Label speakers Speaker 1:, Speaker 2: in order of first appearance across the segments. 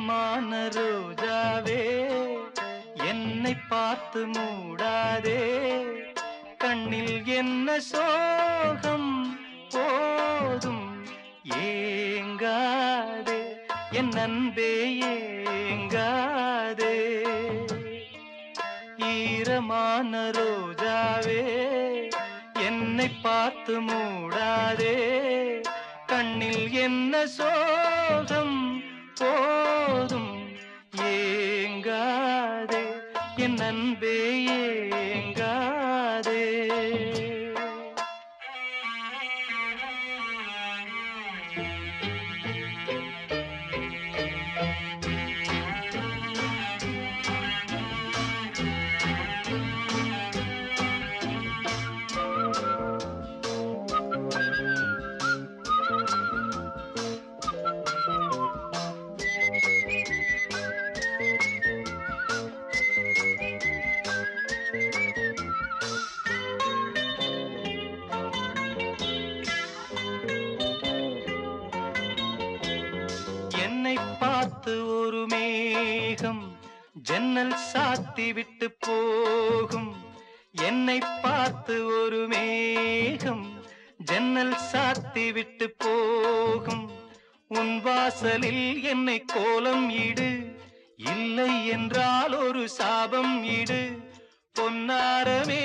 Speaker 1: ஈரமான ரோஜாவே என்னை பார்த்து மூடாதே கண்ணில் என்ன சோகம் போதும் ஏங்காதே என் அன்பே ஏங்காதே ஈரமான ரோஜாவே என்னை பார்த்து மூடாதே கண்ணில் என்ன சோகம் போதும் ஏங்காதே என் அன்பே ஏங்காதே என்னை பார்த்து ஒரு மேகம் ஜன்னல் சாத்தி விட்டு போகும் என்னை பார்த்து ஒரு மேகம் ஜன்னல் சாத்தி விட்டு போகும் உன் வாசலில் என்னை கோலம் இடு இல்லை என்றால் ஒரு சாபம் இடு பொன்னாரமே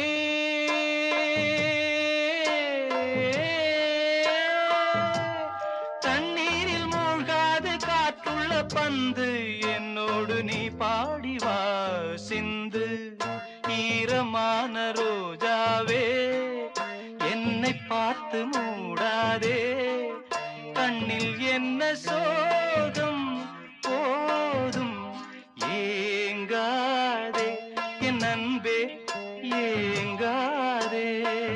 Speaker 1: தண்ணீரில் மூழ்காது காற்றுள்ள பந்து என்னோடு நீ பாடி வா சிந்து ஈரமான ரோஜாவே என்னை பார்த்து மூடாதே கண்ணில் என்ன சோகம் போதும் ஏங்காதே என் அன்பே ஏங்காதே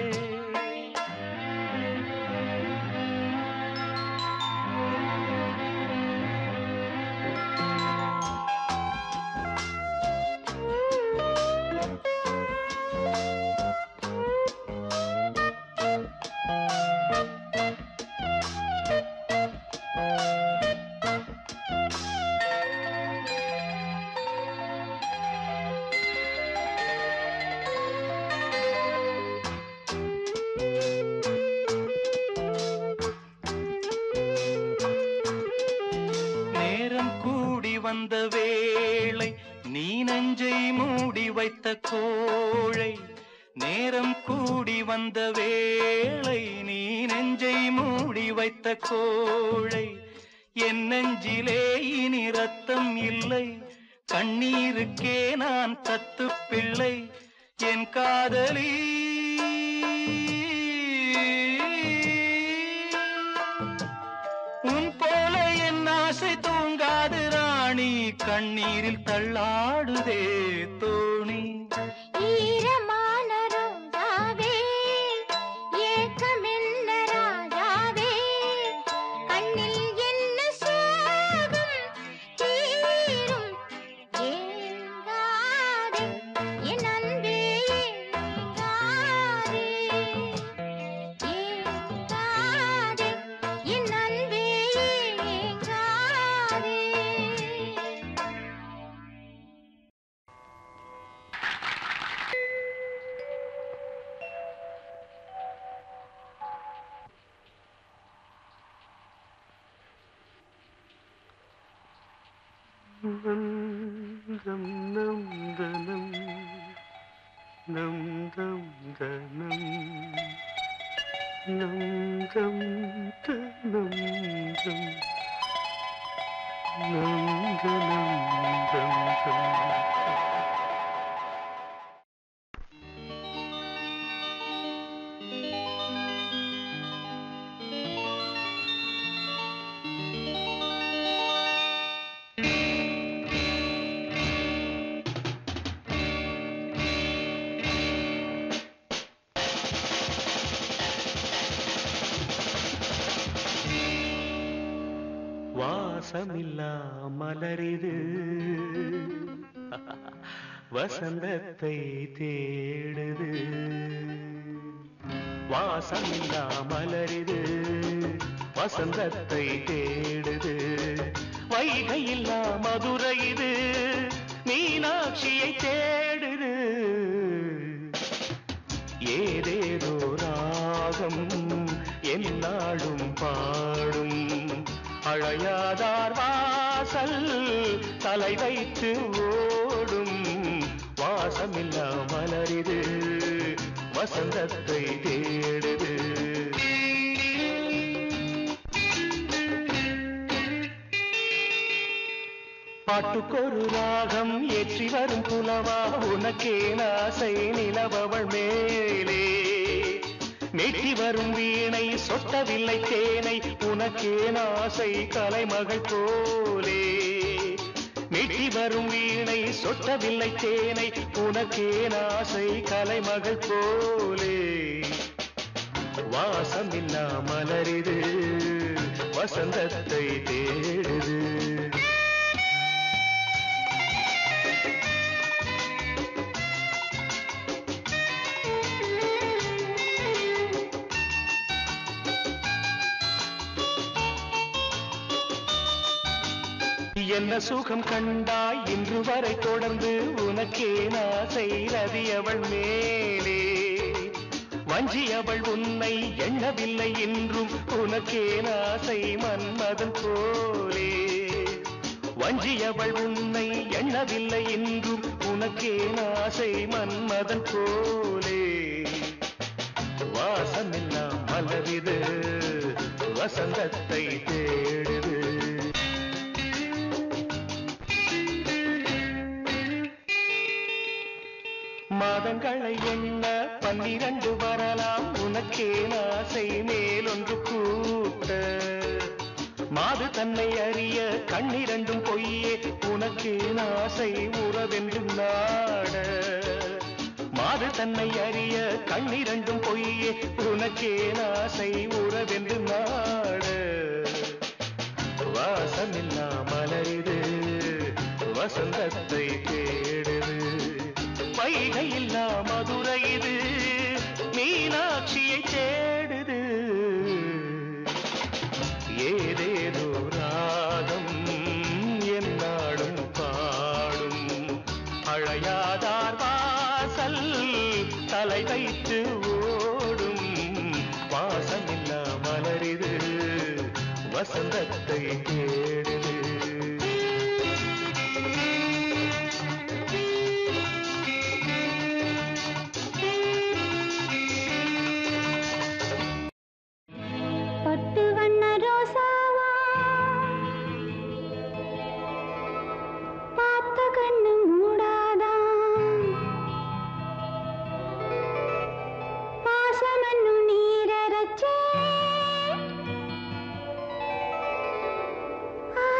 Speaker 1: நேரம் கூடி வந்த வேளை நீ நெஞ்சை மூடி வைத்த கோழை நேரம் கூடி வந்த வேளை நீ நெஞ்சை மூடி வைத்த கோழை என் நெஞ்சிலே இனி ரத்தம் இல்லை கண்ணீருக்கே நான் தத்து பிள்ளை என் காதலி உன் போல என் ஆசை தூங்காது ராணி கண்ணீரில் தள்ளாடுதே தோணி
Speaker 2: ஈரமான ரோஜாவே ஏக்கமென்ன ராஜாவே கண்ணில் என்ன சோகம் தீரும் ஏங்காதே என் அன்பே ஏங்காதே ஏங்காதே என் அன்பே ஏங்காதே
Speaker 1: நந்தம் நந்தனம் நந்தம் தனம் நந்தம் தனந்தம் நந்தனம் தந்தம் வாசமில்லா மலரிது வசந்தத்தை தேடுது வாசமில்லா மலரிது வசந்தத்தை தேடுது வைகையில்லா மதுரை இது மீனாட்சியை தேடுது ஏதேதோ ராகம் என்னாலும் பாடும் அழையாதார் வாசல் தலை வைத்து ஓடும் வாசமில்லா மலரிது வசந்தத்தை தேடுது பாட்டுக்கொரு ராகம் ஏற்றி வரும் புலவா உனக்கே நாசை நிலவவள் மேலே மெட்டி வரும் வீணை சொட்டவில்லை தேனை உனக்கே நாசை கலைமகள் போலே மெட்டி வரும் வீணை சொட்டவில்லை தேனை உனக்கே நாசை கலைமகள் போலே வாசமில்லா மலரிது வசந்தத்தை தேடுது என்ன சுகம் கண்டாய் இன்று வரை தொடர்ந்து உனக்கே நாசை ரதியவள் மேலே வஞ்சியவள் உன்னை எண்ணவில்லை என்றும் உனக்கே நாசை மன்மதன் போலே வஞ்சியவள் உன்னை எண்ணவில்லை என்றும் உனக்கே நாசை மன்மதன் போலே வாசமெல்லாம் மலரிது வசந்தத்தை தேடுது மாதங்களை எண்ண பன்னிரண்டு வரலாம் உனக்கே நாசை மேலொன்று கூட்ட மாது தன்னை அறிய கண்ணிரண்டும் பொய்யே உனக்கே நாசை உறவென்றும் நாட மாது தன்னை அறிய கண்ணிரண்டும் பொய்யே உனக்கே நாசை உறவென்று நாட வாசமில்லா மலரிது வசந்தத்தை தேடுது வைகையில்லா மதுரை இது மீனாட்சியை தேடுது ஏதேதோ ராகம் என்னாடும் பாடும் அழையாதார் வாசல் தலை வைத்து ஓடும் வாசமில்லா மலரிது வசந்தத்தை தேடுது
Speaker 2: பட்டு வண்ண ரோசாவா பார்த்த கண்ணு மூடாதா பாசமன்னும் நீரரச்சே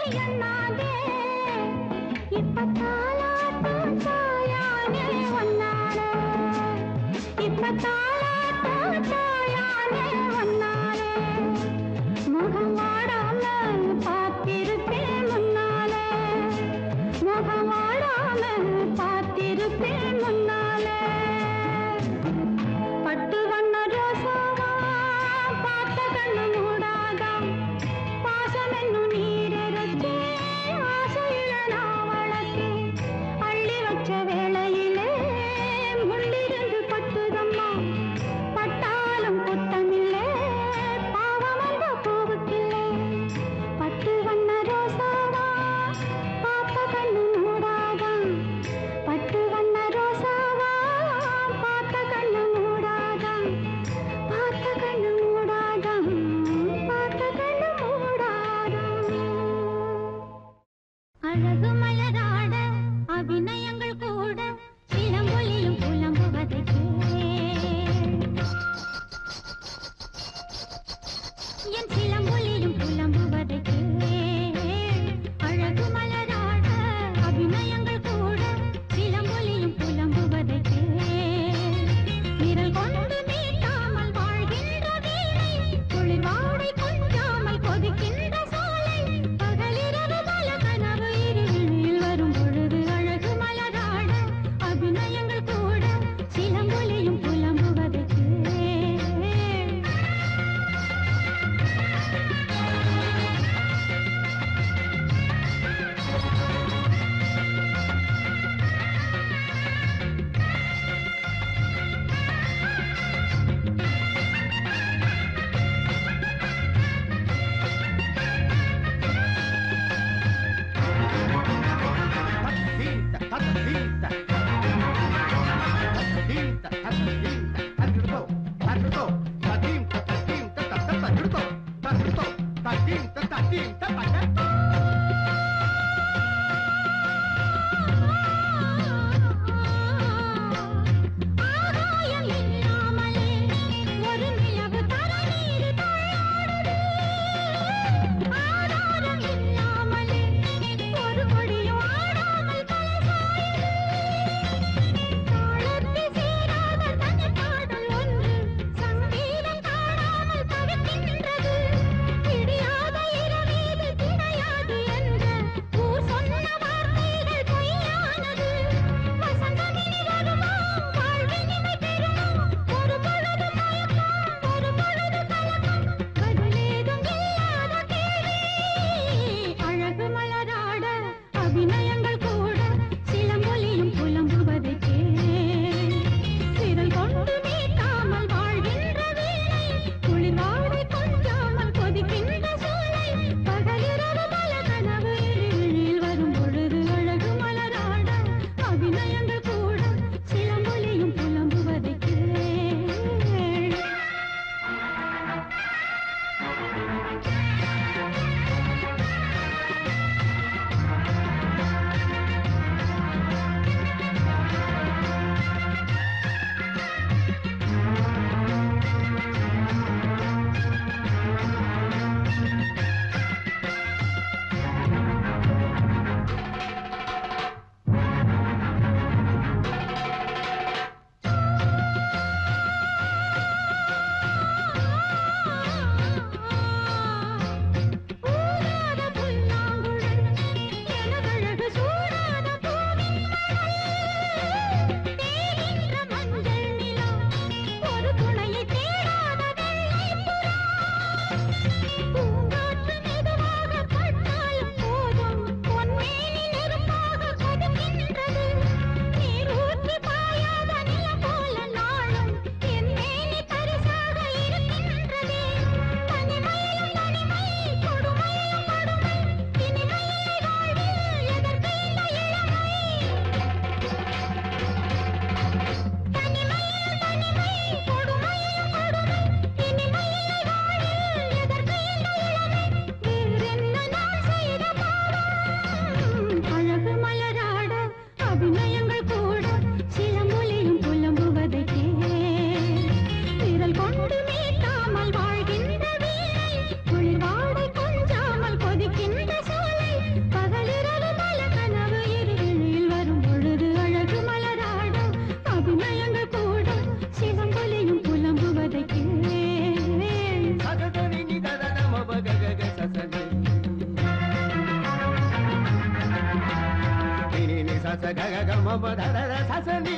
Speaker 2: எண்ணாதே இப்ப தாலாட்டும் தாயானே ஒன்னாலே இப்ப தாலாட்டும் தாயானே ஒன்னாலே முகம் வாடாம பார்த்திருப்பேன் முன்னாலே முகம் வாடாம பார்த்திருப்பேன் முன்னாலே பட்டு வண்ண ரோசாவா பார்த்த கண்ணு மூடாதா பாசம் என்னும் நீரிறச்சே ஆசையில நான் வளர்த்தேன் அள்ளி வச்ச வேளையிலே முள்ளிருந்து பட்டுதம்மா பட்டாலும் குத்தமில்லை பாவம் அந்த பூவுக்கில்லை பட்டு வண்ண ரோசாவா பார்த்த கண்ணு மூடாதா பட்டு வண்ண ரோசாவா பார்த்த கண்ணு மூடாதா பார்த்த கண்ணு மூடாதா பார்த்த கண்ணு மூடாதா அழகு மலராட அபிநயங்கள் கூட சிலம்பொலியும் புலம்புவதை என் சிலம்பொலியும் புலம்புவதை அழகு மலராட அபிநயங்கள் கூட சிலம்பொலியும் புலம்புவதை விரல் கொண்டு மீட்டாமல் வாழ்கின்ற வீணை குளிர் வாடை கொஞ்சாமல் கொதிக்கின்ற சோலை பகலிரவு பல கனவு இருளில்
Speaker 3: சச கக கம பதர சசனி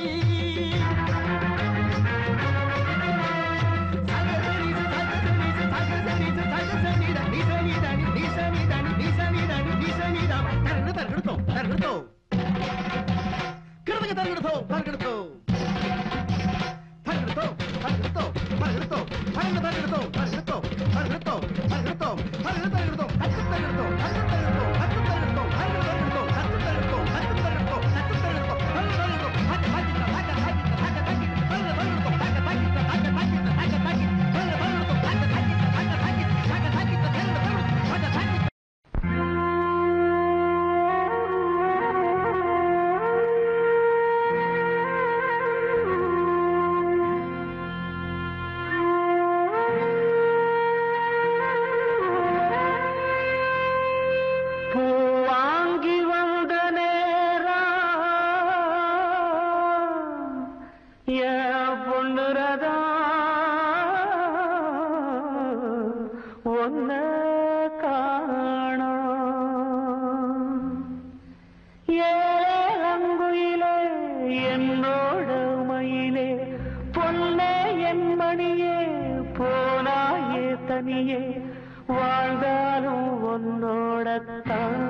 Speaker 1: பூ வாங்கி வந்த நேரம் என் பொண்ணுரதா ஒன்ன காணோம் ஏழங்குயிலே என்னோட மயிலே பொன்னே என் மணியே போனாயே தனியே வாழ்ந்தாலும் உன்னோடத்தான்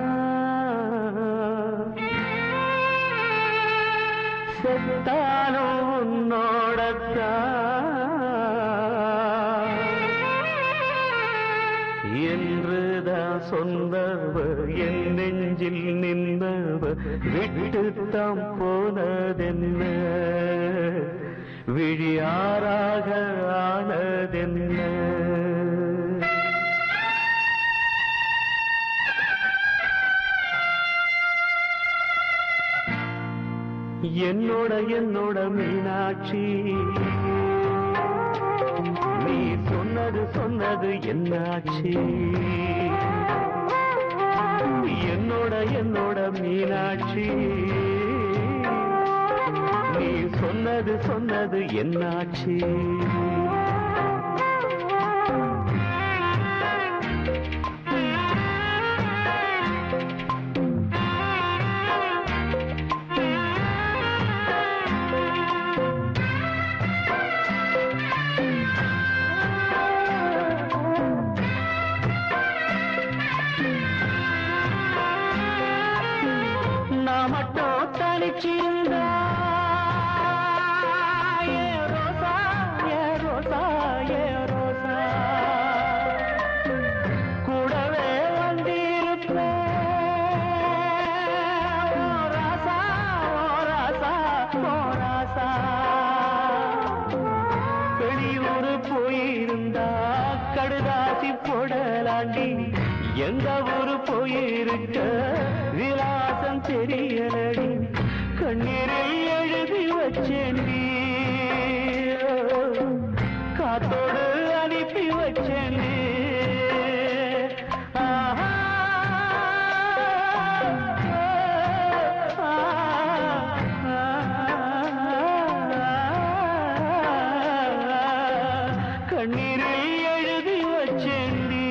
Speaker 1: செத்தாலும் உன்னோடத்தான் என்றுதான் சொன்னவ என் நெஞ்சில் நின்றவ விட்டுத்தாம் போனதென்ன விழியாராக ஆனதென்ன என்னோட என்னோட மீனாட்சி நீ சொன்னது சொன்னது என்னாச்சு என்னோட என்னோட மீனாட்சி நீ சொன்னது சொன்னது என்னாச்சு நான் மட்டும் தனிச்சிருந்தா ஏ ரோசா ஏ ரோசா ஏ ரோசா கூடவே வந்திருப்பேன் ஓ ராசா ஓ ராசா ஓ ராசா வெளியூர் போயிருந்தா கடுதாசி போடலாண்டி எந்த ஊரு போயிருக்க விலாசம் தெரியலடி கண்ணீரில் எழுதி வச்சேன்டி காத்தோடு அனுப்பி வச்சேன்டி ஆஹா கண்ணீரில் எழுதி வச்சேன்டி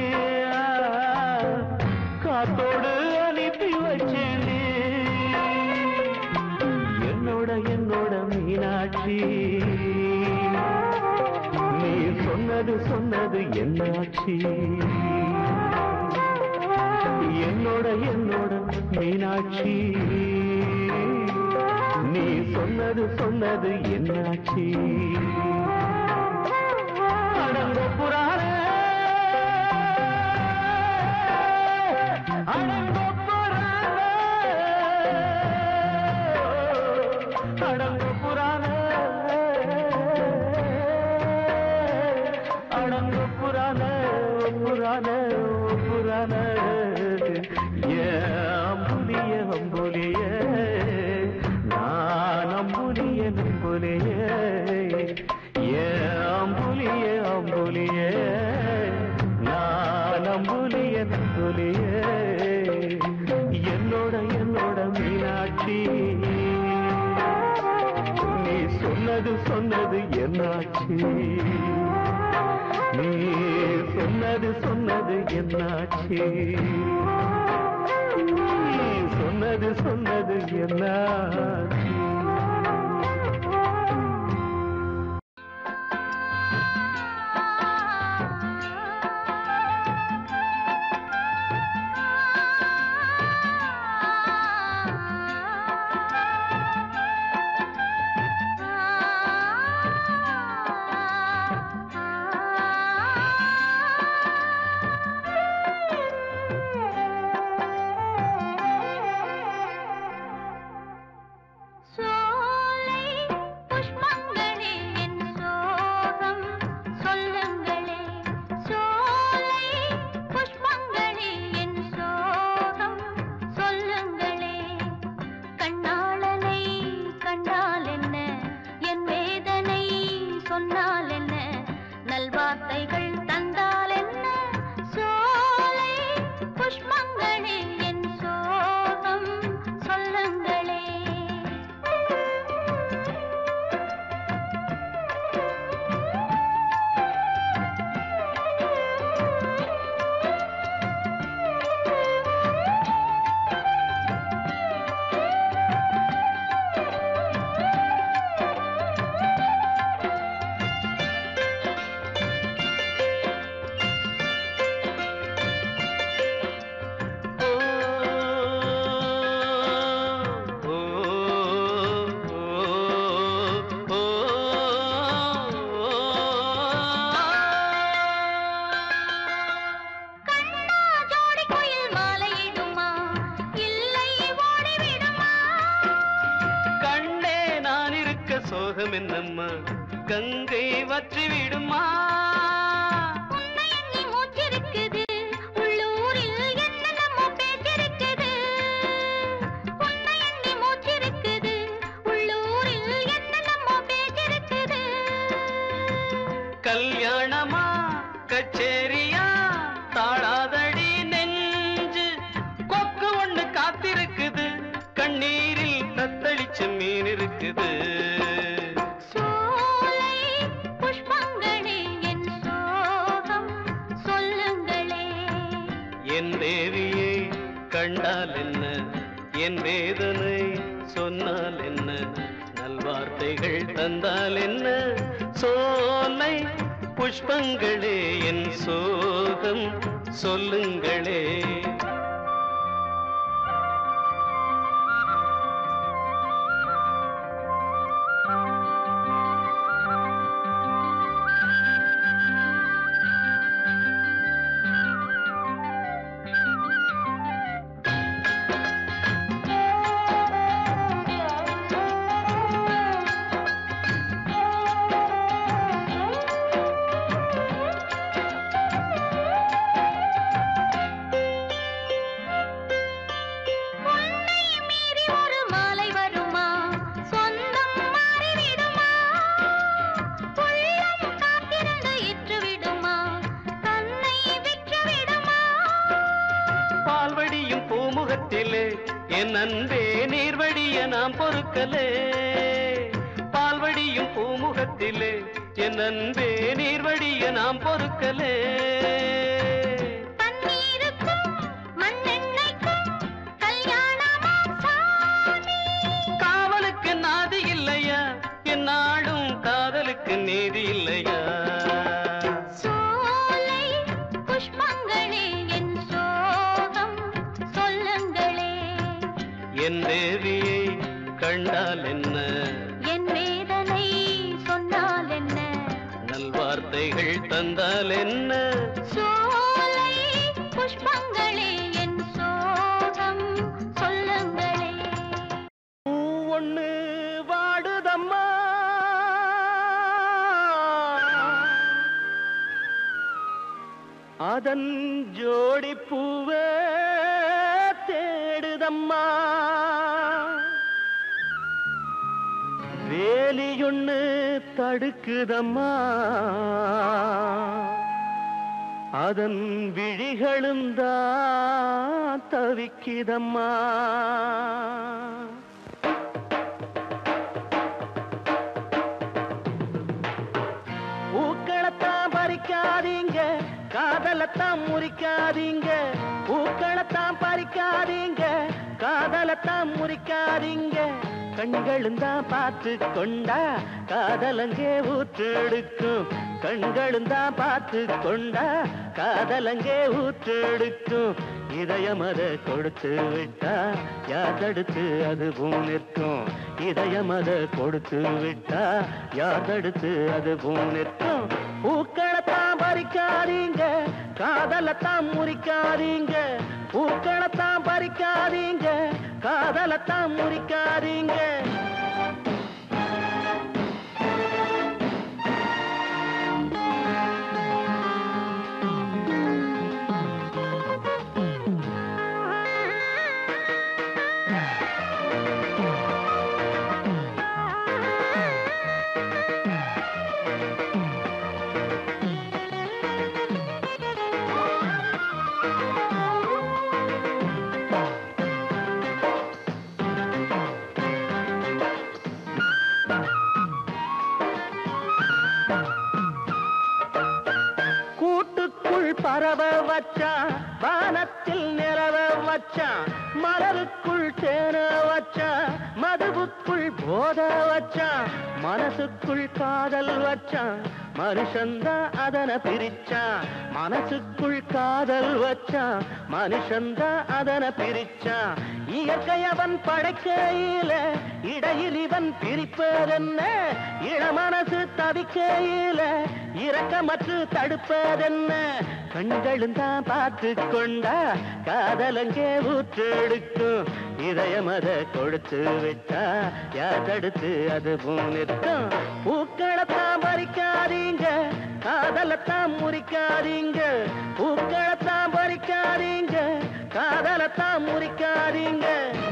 Speaker 1: காத்தோடு அனுப்பி வச்சேன்டி என்னோட என்னோட மீனாட்சி நீ சொன்னது சொன்னது என்னாச்சு என்னோட என்னோட மீனாட்சி நீ சொன்னது சொன்னது என்னாச்சு அடங்க புறானே அடங்க புறானே அடங்க புறானே அடங்க புறானே புறானே புறானே ஏ அம்புலிய அம்புலிய நான் அம்புலிய நம்புலிய ஏ அம்புலிய அம்புலிய நான் அம்புலிய நம்புலிய என்னோட என்னோட மீனாட்சி நீ சொன்னது சொன்னது என்னாச்சு நீ சொன்னது சொன்னது என்னாச்சு நீ சொன்னது சொன்னது என்னாச்சு
Speaker 2: சோலை புஷ்பங்களே என் சோகம் சொல்லுங்களே சோலை புஷ்பங்களே என் சோகம் சொல்லுங்களே கண்ணாளனை கண்டால் என்ன என் வேதனை சொன்னால் என்ன நல்வார்த்தைகள் தந்தால் என்ன சோலை புஷ்பங்களே என் சோகம் சொல்லுங்களே
Speaker 1: ஓ, ஓ, ஓ,
Speaker 2: கண்ணா ஜோடி குயில் மாலையிடுமா இல்லை ஓடிவிடுமா
Speaker 1: கண்ணே நான் இருக்க சோகம் என்னம்மா கங்கை வற்றி விடுமா
Speaker 2: உன்னை எண்ணி மூச்சிருக்குது உள்ளூரில் என்னென்னமோ பேச்சிருக்குது உன்னை எண்ணி மூச்சிருக்குது உள்ளூரில் என்னென்னமோ பேச்சிருக்குது
Speaker 1: கல்யாணமா கச்சேரியா தாழாதடி நெஞ்சு கொக்கு ஒண்ணு காத்திருக்குது கண்ணீரில் தத்தளிச்ச மீன் இருக்குது
Speaker 2: சோலை புஷ்பங்களே என் சோகம் சொல்லுங்களே
Speaker 1: என் தேவியை கண்டால் என்ன என் வேதனை சொன்னால் என்ன நல்வார்த்தைகள் தந்தால் என்ன சோலை புஷ்பங்களே என் சோகம் சொல்லுங்களே
Speaker 2: உன்னை மீறி ஒரு மாலை வருமா சொந்தம் மாறிவிடுமா உள்ளம் காத்திருந்து இற்று விடுமா தன்னை விற்று விடுமா
Speaker 1: பால்வடியும் பூமுகத்திலே என் அன்பே நீர்வடிய நாம் பொறுக்கலே பால்வடியும் பூமுகத்திலே என் அன்பே நீர்வடிய நாம் பொறுக்கலே
Speaker 2: தண்ணீருக்கும் மண்ணெண்ணெய்க்கும் கல்யாணமா சாமி
Speaker 1: காவலுக்கு நாதி இல்லையா என் நாடும் காதலுக்கு நீதி இல்லையா
Speaker 2: சோலை புஷ்பங்களே என் சோகம் சொல்லுங்களே
Speaker 1: என் தேவியை கண்டால் என்ன
Speaker 2: என் வேதனை சொன்னால் என்ன
Speaker 1: நல்வார்த்தைகள் தந்தால் என்ன
Speaker 2: சோலை புஷ்பங்களே என் சோகம் சொல்லுங்களே
Speaker 1: பூ ஒண்ணு வாடுதம்மா அதன் ஜோடி பூவே தேடுதம்மா வேலியொன்னு தடுக்குதம்மா அதன் விழிகளும் தான் தவிக்குதம்மா பூக்களத்தான் பறிக்காதீங்க காதலத்தான் முறிக்காதீங்க பூக்களத்தான் பறிக்காதீங்க காதல காதலத்தான் முறிக்காதீங்க கண்களும் தான் பார்த்து கொண்டா காதலங்கே ஊற்றெடுக்கும் கண்களும் தான் பார்த்து கொண்டா காதலங்கே ஊற்றெடுக்கும் இதயம் அதை கொடுத்து விட்டா யார் தடுத்து அதுவும் நிற்கும் இதயம் அதை கொடுத்து விட்டா யார் தடுத்து அதுவும் நிற்கும் பூக்களத்தான் பறிக்காதீங்க காதலத்தான் முறிக்காதீங்க பூக்களத்தான் பறிக்காதீங்க காதலத்தான் முறிக்காதீங்க கூட்டுக்குள் பரவ வச்சான் வானத்தில் நிலவ வச்சான் மலருக்குள் தேன வச்சான் மதுவுக்குள் போத வச்சான் மனசுக்குள் காதல் வச்சான் மனுஷந்தான் அதனை பிரிச்சான் மனசுக்குள் காதல் வச்சான் மனுஷந்தான் அதனை பிரிச்சான் இயற்கை அவன் படைக்கையில இடையில் இவன் பிரிப்பதென்ன இளமனசு தவிக்கையில இரக்கமற்று தடுப்பதென்ன கண்களும் தான் பார்த்து கொண்டா காதலங்கே ஊற்றெடுக்கும் இதயம் அதை கொடுத்து விட்டா யார் தடுத்து அது நிற்கும் பூக்களத்தான் பறிக்காதீங்க காதலத்தான் முறிக்காதீங்க பூக்களத்தான் பறிக்காதீங்க காதலத்தான் முறிக்காதீங்க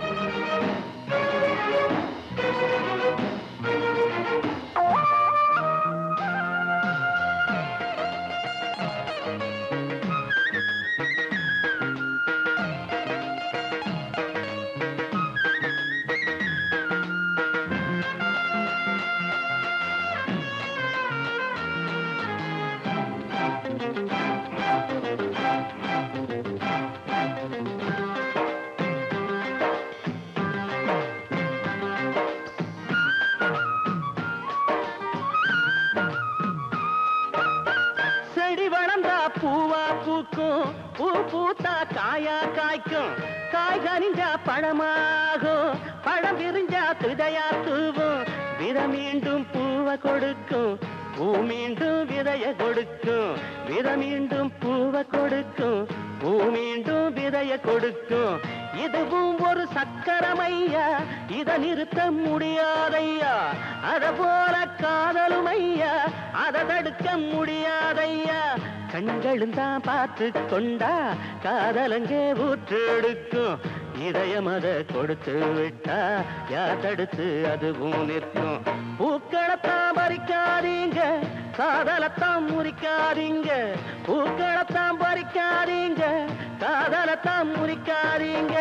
Speaker 1: செடி வளர்ந்தா பூவா பூக்கும் பூ பூத்தா காயா காய்க்கும் காய் கனிஞ்சா பழமாகும் பழம் விரிஞ்சா துதையா தூவும் வித மீண்டும் பூவை கொடுக்கும் பூ மீண்டும் விதைய கொடுக்கும் வித மீண்டும் பூவை கொடுக்கும் பூ மீண்டும் விதைய கொடுக்கும் இதுவும் ஒரு சக்கரமையா இத நிறுத்த முடியாதையா அத போல காதலும் ஐயா அதை தடுக்க முடியாதையா கண்களும் தான் பார்த்து கொண்டா காதலங்கே ஊற்றெடுக்கும் இதயம் அதை கொடுத்து விட்டா யார் தடுத்து அதுவும் நிற்கும் பூக்களத்தான் பறிக்காதீங்க காதலத்தான் முறிக்காதீங்க பூக்களத்தான் பறிக்காதீங்க காதலத்தான் முறிக்காதீங்க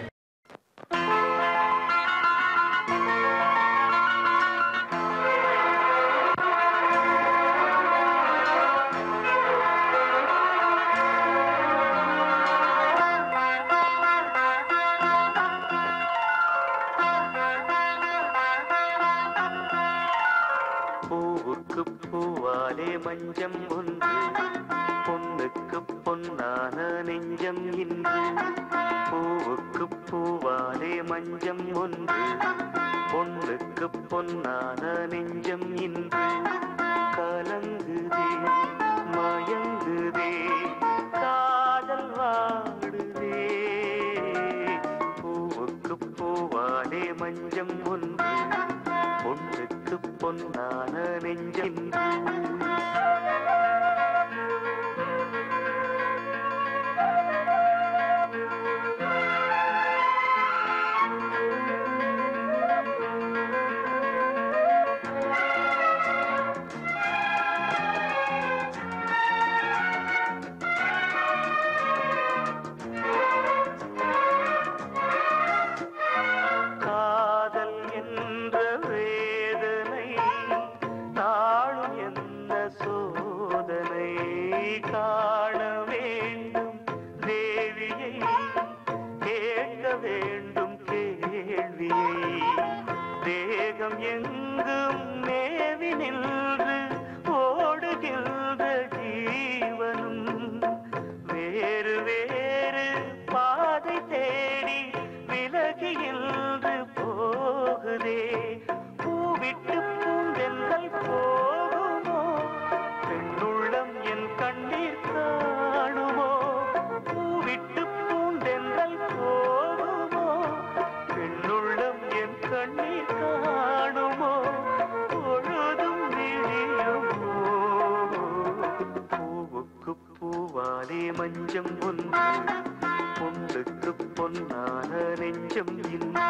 Speaker 1: பூவுக்கு பூவாலே மஞ்சம் ஒன்று பொண்ணுக்கு பொன்னான நெஞ்சம் இன்று பூவுக்கு பூவாலே மஞ்சம் ஒன்று பொண்ணுக்கு பொன்னான நெஞ்சம் இன்று கலங்குதே மயங்குதே காதல் வாடுதே பூவுக்கு பூவாலே மஞ்சம் ஒன்று பொண்ணுக்கு பொன்னான நெஞ்சம் காதல் என்ற வேதனை தாழும் எந்த சோதனை காண வேண்டும் தேவியை கேட்க வேண்டும் கேள்வி நெஞ்சம் இன்று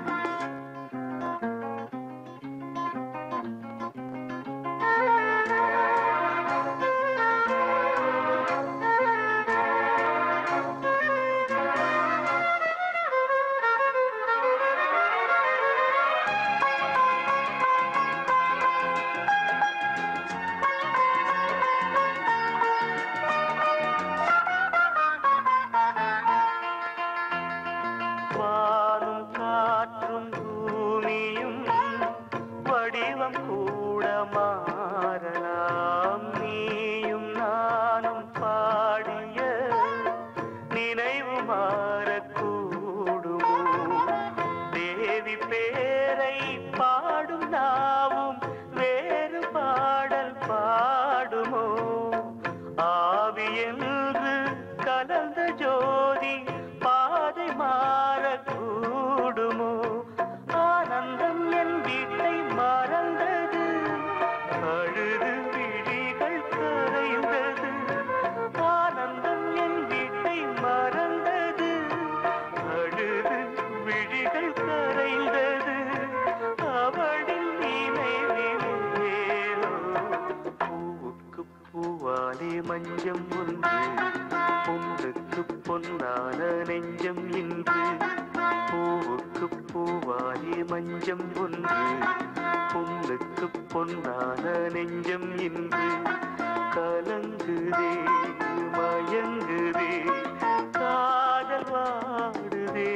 Speaker 1: வானும் காற்றும் பூமியும் வடிவம் கூட மாறலாம் நீயும் நானும் பாடிய நினைவு மாறக்கூடுமோ தேவி பேரை பாடும் நாவும் வேறு பாடல் பாடுமோ ஆவி என்று கலந்த ஜோதி பாதை மாறக்கூடுமோ ஆனந்தம் என் வீட்டை மறந்தது அழுது விழிகள் கரைந்தது ஆனந்தம் என் வீட்டை மறந்தது அழுது விழிகள் கரைந்தது அவளின் நினைவிலேனோ பூவுக்கு பூவாலே மஞ்சம் ஒன்று பொண்ணுக்கு பொன்னான நெஞ்சம் இன்று பூவுக்கு பூவாலே மஞ்சம் ஒன்று பொண்ணுக்கு பொன்னான நெஞ்சம் இன்று கலங்குதே மயங்குதே காதல் வாடுதே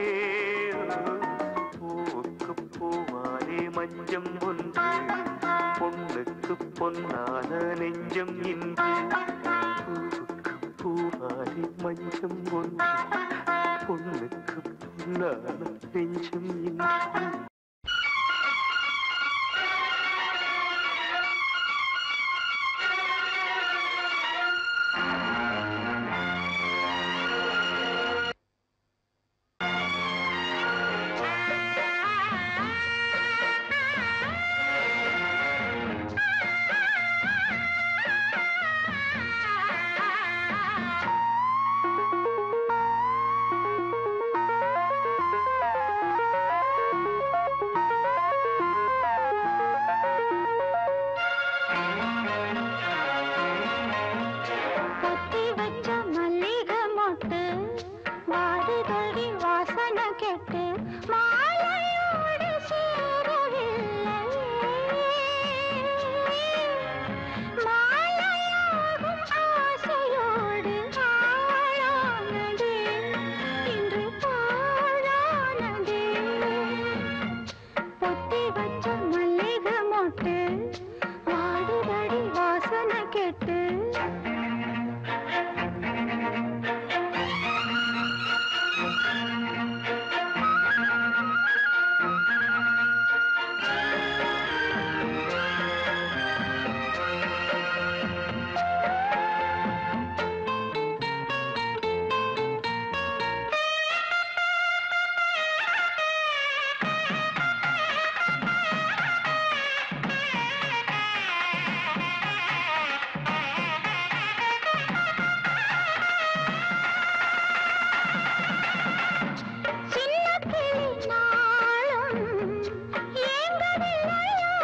Speaker 1: பூவுக்கு பூவாலே மஞ்சம் ஒன்று பொண்ணுக்கு பொன்னான நெஞ்சம் இன்று பூவுக்கு பூவாலே மஞ்சம் ஒன்று பொண்ணுக்கு பொன்னான நெஞ்சம் இன்று
Speaker 2: பொத்தி வச்ச மல்லிகை மொட்டு வாடுதடி வாசனை கெட்டு மாலையோடு சேரவில்லை மாலையாகும் ஆசையோடு ஆளானதே இன்று பாழானதே பொத்தி வச்ச மல்லிகை மொட்டு வாடுதடி வாசனை கெட்டு சின்ன கிளி நாளும் ஏங்கவில்லையா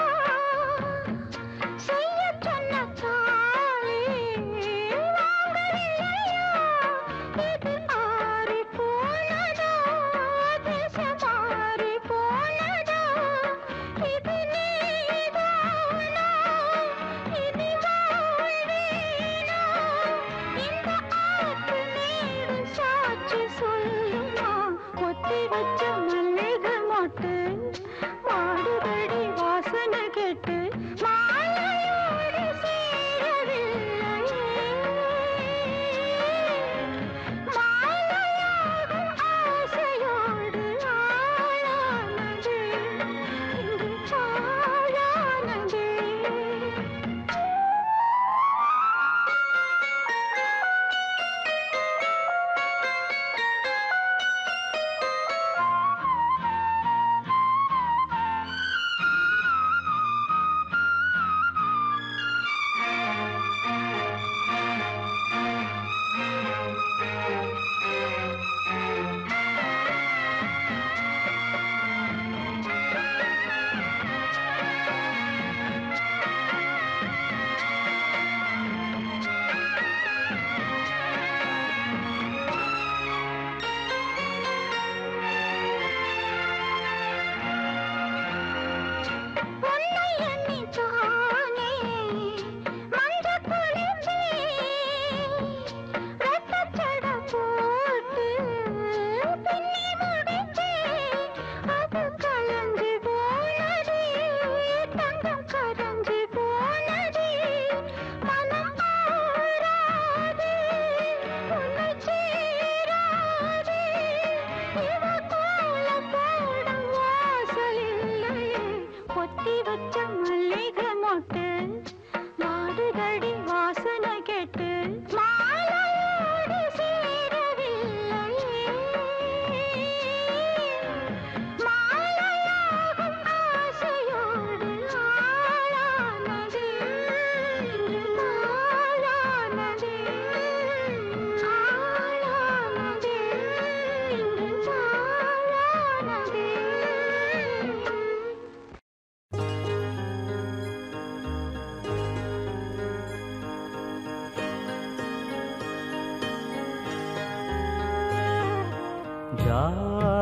Speaker 2: செய்யச் சொன்ன தாளே வாங்கவில்லையா இது ஆறிப் போனதோ திசை மாறிப் போனதோ இது நீதானா இனி வாழ்வேனா இந்த ஆத்து நீரும் சாட்சி சொல்லுமா கொத்தி வச்ச மல்லிகை மொட்டு மாடுபடி வாசனை கேட்டு மாலையோடு சேரவில்லை மாலையாகும் ஆசையோடு ஆளானது இங்கு பாழானதே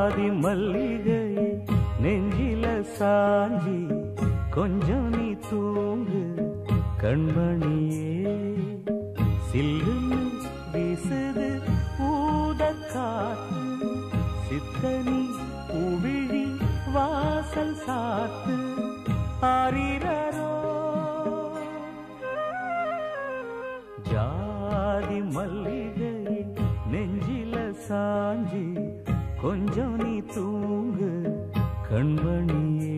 Speaker 1: ஜாதி மல்லிகை நெஞ்சில சாஞ்சி கொஞ்சம் நீ தூங்கு கண்மணியே சில்லுன்னு வீசுது ஊத காத்து சித்தனி உவிழி வாசல் சாத்து ஆரிரரோ ஜாதி மல்லிகை நெஞ்சில சாஞ்சி கொஞ்சம் நீ தூங்கு கண்மணியே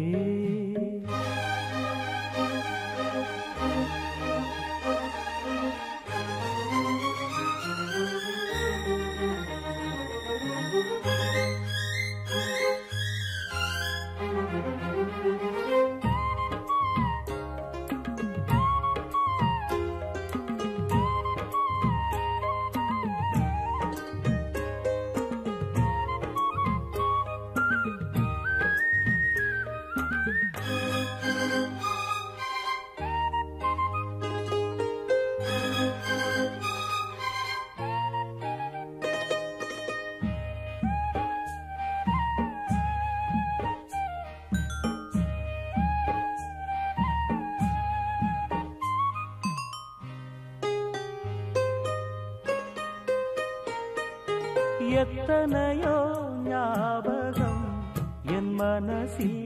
Speaker 1: எத்தனையோ ஞாபகம் என் மனசில்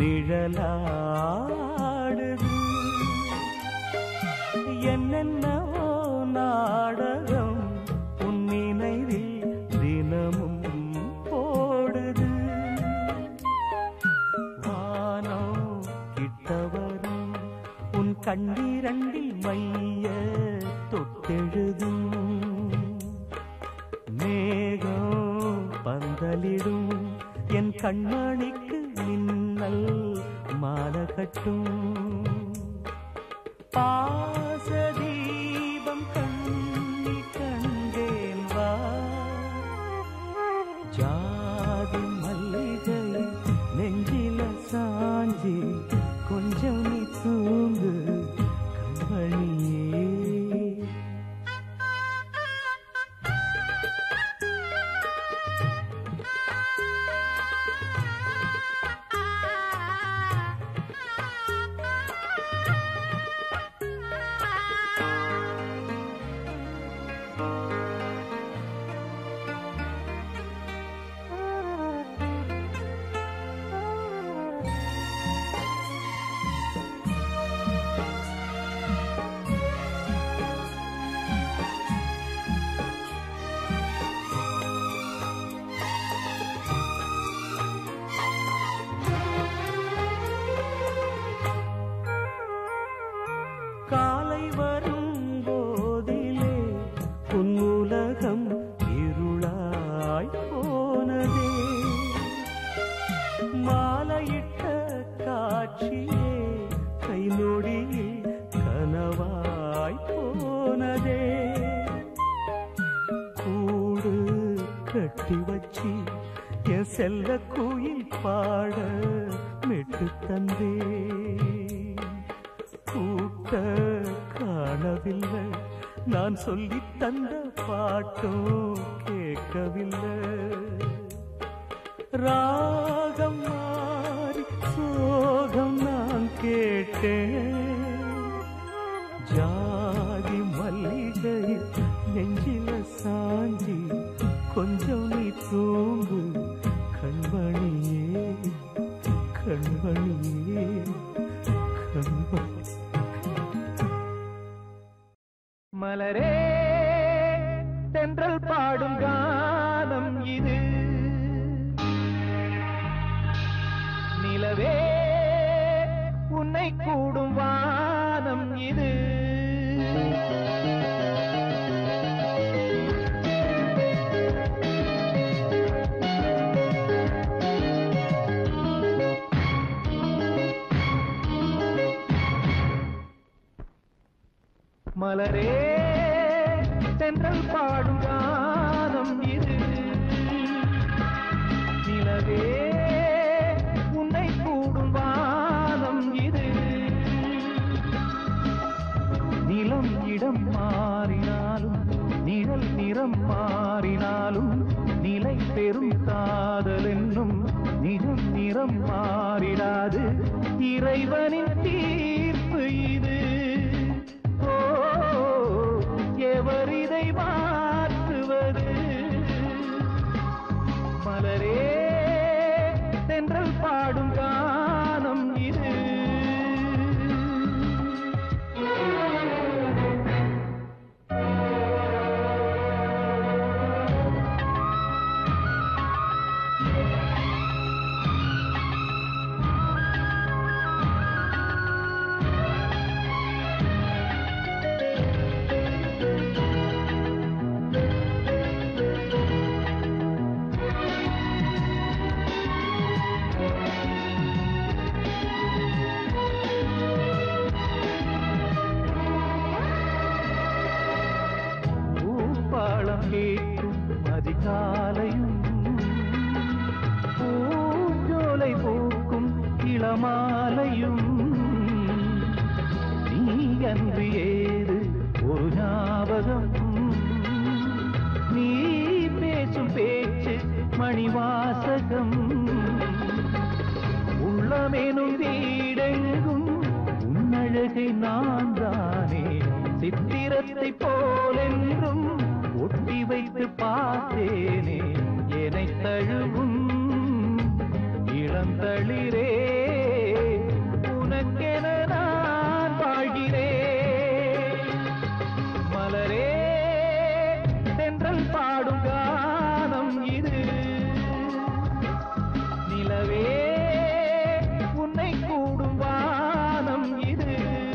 Speaker 1: நிழலாடுது என்னென்னவோ நாடகம் உன் நினைவில் தினமும் போடுது வானம் கிட்டவரும் உன் கண்ணீரண்டில் மைய தொட்டெழுதும் மேகம் பந்தலிடும் என் கண்மணிக்கு மின்னல் மாலை கட்டும் பாசதீபம் கண்ணி கண்டேன் வா ஜாதி மல்லிகை நெஞ்சில சாஞ்சி கொஞ்சம் நீ தூங்கு கண்மணியே காலை வரும் போதிலே உன் உலகம் இருளாய் போனதே மாலையிட்ட காட்சியே கை நொடியில் கனவாய் போனதே கூடு கட்டி வச்சி என் செல்ல குயில் பாட மெட்டு தந்தே கூட்ட காணவில்லை நான் சொல்லி தந்த பாட்டும் கேட்கவில்லை ராகம் மாறி சோகம் நான் கேட்டேன் ஜாதி மல்லிகை நெஞ்சில சாஞ்சி கொஞ்சம் நீ தூங்கு கண்மணியே கண்மணியே கண்மணி மலரே தென்றல் பாடும் கானம் இது நிலவே உன்னை கூடும் வானம் இது மலரே தென்றல் பாடும் கானம் இது நிலவே உன்னை கூடும் வானம் இது நிலம் இடம் மாறினாலும் நிழல் நிறம் மாறினாலும் நிலை பெறும் காதல் என்னும் நிறம் மாறிடாது இறைவனின் தீர்ப்பு இது ஓ எவர் இதை மாற்றுவது மலரே தென்றல் பாடும் கானம் இது பூப்பாளம் கேட்கும் அதிகாலையும் பூஞ்சோலை பூக்கும் இளமாலையும் நீ அன்று ஏது ஒரு ஞாபகம் நீ பேசும் பேச்சு மணிவாசகம் உள்ளமெனும் வீடெங்கும் உன்னழகை நான் தானே சித்திரத்தை போலென்றும் ஒட்டி வைத்து பார்த்தேனே என்னை தழுவும் இளந்தளிரே உனக்கென நான் வாழ்கிறேன் மலரே தென்றல் பாடும் கானம் இது நிலவே உன்னை கூடும் வானம் இது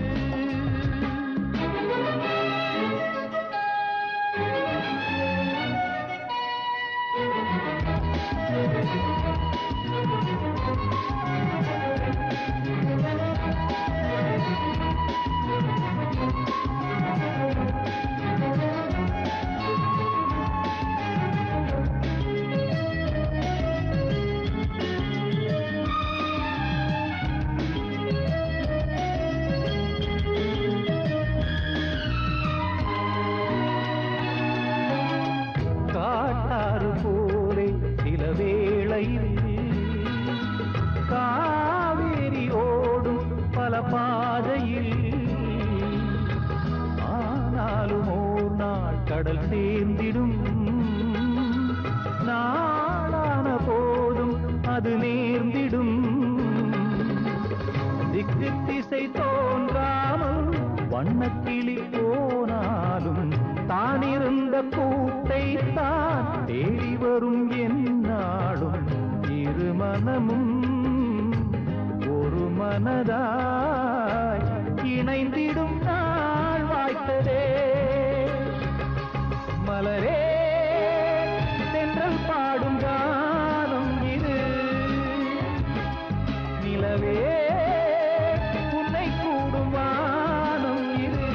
Speaker 1: காட்டாறு போலே சில வேளையில் காவேரி ஓடும் பல பாதையில் ஆனாலும் ஓர் நாள் கடல் சேர்ந்திடும் நாளான போதும் அது நேர்ந்திடும் திக்கு திசை தோன்றாமல் வண்ணக்கிளி போனாலும் தானிருந்த கூட்டை தான் தேடி வரும் என்னாலும் இரு மனமும் ஒரு மனதாய் இணைந்திடும் நாள் வாய்த்ததே மலரே தென்றல் பாடும் கானம் இது நிலவே உன்னை கூடும் வானம் இது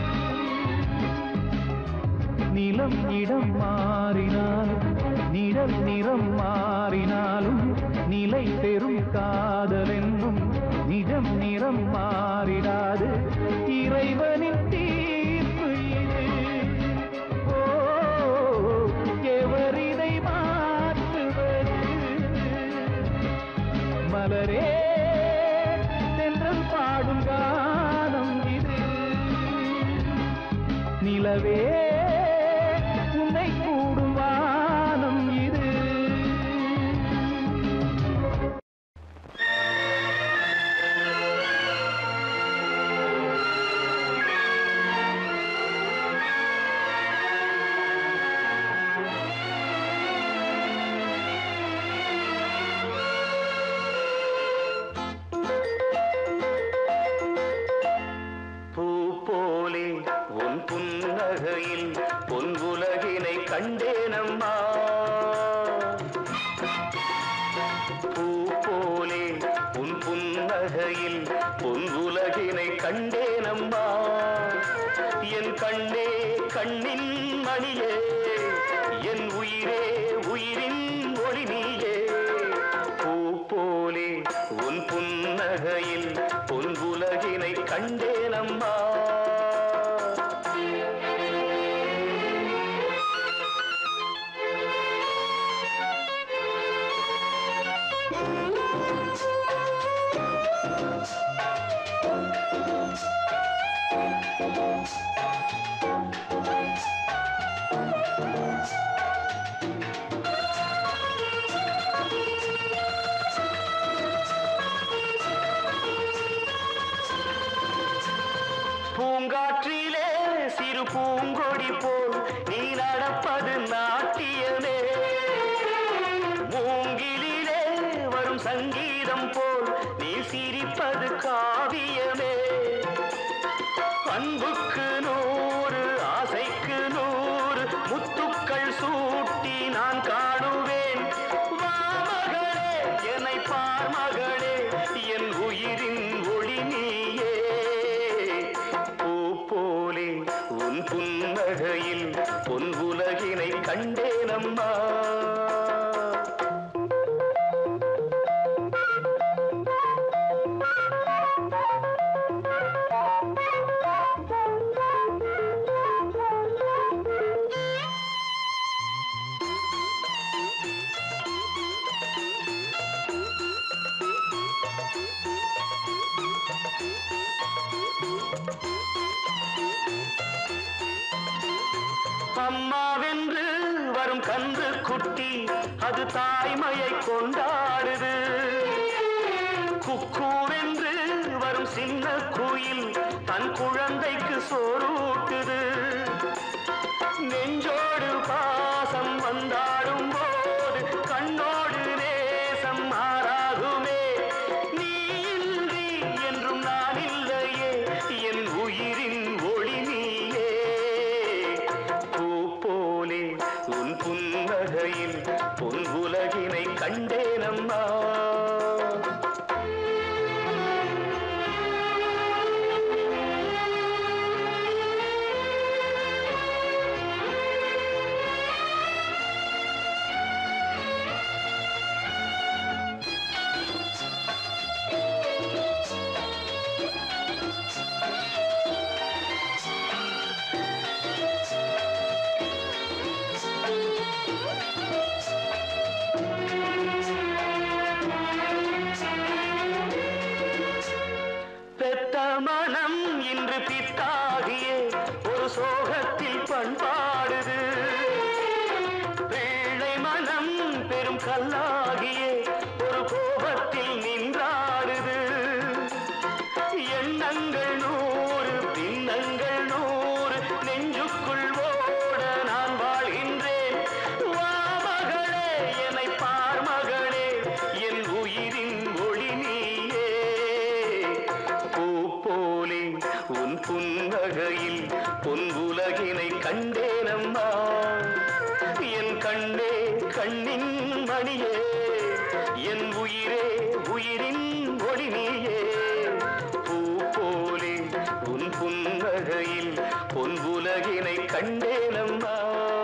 Speaker 1: நிலம் இடம் மாறினாலும் நிழல் நிறம் மாறினாலும் நிலை பெறும் காதல் என்றும் நிஜம் நிறம் மாறிடாது இறைவனின் தீர்ப்பு இது ஓ எவர் இதை மாற்றுவது மலரே தென்றல் பாடும் கானம் இது நிலவே உன்னை கூடும் வானம் இது பூ போலே உன் புன்னகையில் பொன் உலகினை கண்டேனம்மா பூ போலே உன் புன்னகையில் பொன் உலகினை கண்டேனம்மா என் கண்ணே கண்ணின் மணியே என் உயிரே உயிரின் ஒளி நீயே பூ போலே உன் புன்னகையில் பொன் உலகினை கண்டேனம்மா பூங்காற்றிலே சிறு பூங்கொடி போல் நீ நடப்பது நாட்டியமே மூங்கிலிலே வரும் சங்கீதம் போல் நீ சிரிப்பது காவியமே அன்புக்கு நூறு ஆசைக்கு நூறு முத்துக்கள் சூட்டி நான் காணுவேன் வா மகளே என்னை பார் மகளே என் உயிரின் ஒளி நீயே பூ போலே உன் புன்னகையில் பொன் உலகினை கண்டேனம்மா அம்மாவென்று வரும் கன்று குட்டி அது தாய்மையை கொண்டாடுது குக்கூவென்று வரும் சின்ன குயில் தன் குழந்தைக்கு சோறூட்டுது நெஞ்சோடு பாசம் வந்தாடும் போது கண்ணோடு நேசம் மாறாகுமே நீ இன்றி என்றும் நான் இல்லையே என் உயிரின் ஒளி நீயே பூ போலே உன் புன்னகையில் பொன் உலகினை கண்டேனம்மா பெத்த மனம் இன்று பித்தாகியே ஒரு சோகத்தில் பண்பாடுது பிள்ளை மனம் பெரும் கல்லாகியே ஒரு கோபத்தில் நின்றாடுது எண்ணங்கள் நூறு பின்னங்கள் நூறு நெஞ்சுக்குள் ஓட நான் வாழ்கின்றேன் வா மகளே என்னை பார் மகளே என் உயிரின் ஒளி நீயே பூ போலே உன் புன்னகையில் பொன் உலகினை கண்டேனம்மா என் கண்ணே கண்ணின் மணியே என் உயிரே உயிரின் ஒளி நீயே பூ போலே உன் புன்னகையில் பொன் உலகினை கண்டேனம்மா